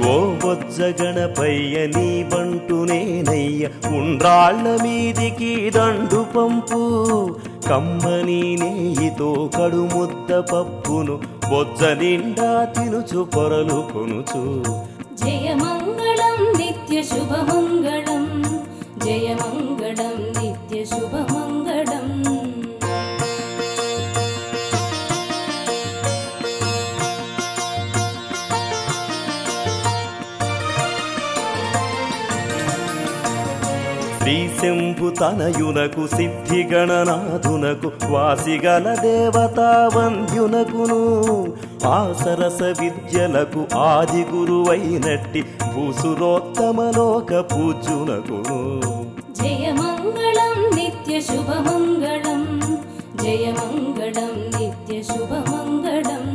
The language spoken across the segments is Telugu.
ఓ బొజ్జ గణపయ్య నీ బంటు నేనయ్య ఉండ్రాళ్ళ మీదికి దండు పంపు కమ్మని నెయ్యితో కడుముద్ద పప్పును బొజ్జ నిండా తినుచు పొరలు కొనుచు జయమంగళం నిత్య శుభమంగళం జయమంగళం నిత్య శుభమంగళం శ్రీ శంభు తనయునకు సిద్ధి గణనాథునకు వాసిగల దేవతా వంద్యునకును ఆ సరస విద్యలకు ఆది గురువైనట్టి భూసురోత్తమలోక పూజ్యునకును జయమంగళం నిత్య శుభమంగళం జయమంగళం నిత్య శుభమంగళం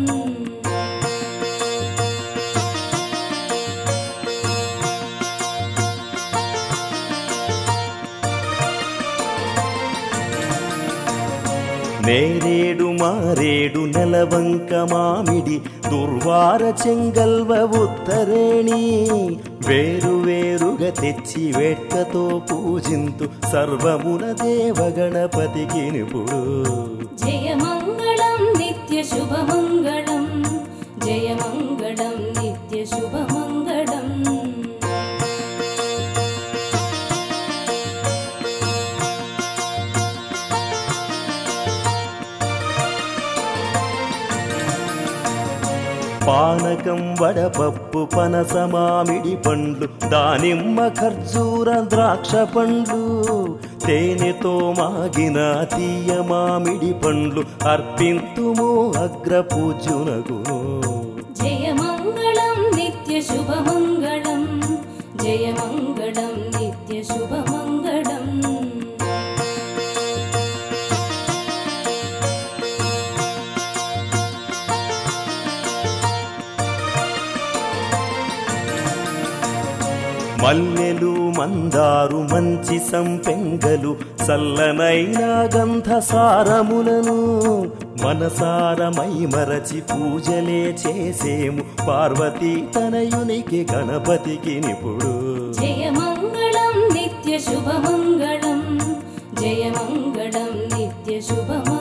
నేరేడు మారేడు నెలవంక మామిడి దుర్వార చెంగల్వ ఉత్తరేణి వేరు వేరుగా తెచ్చి వేట్కతో పూజింతు సర్వమున దేవగణపతికి నిపుడు జయమంగళం నిత్య శుభమంగళం జయమంగళం నిత్య శుభమంగళం పానకం వడపప్పు పనస మామిడి పండ్లు దానిమ్మ ఖర్జూర ద్రాక్ష పండ్లు తేనెతో మాగిన తీయ మామిడి పండ్లు అర్పింతుము అగ్ర పూజ్యునగును జయమంగళం నిత్య శుభమంగళం జయమంగళం నిత్య శుభమంగళం మల్లెలు మందారు మంచి సంపెంగలు చల్లనైన గంధ సారములను మనసారమై మరచి పూజలే చేసేము పార్వతీ తనయునికి గణపతికి నిపుడు జయమంగళం నిత్య శుభమంగళం జయమంగళం నిత్య శుభమంగళం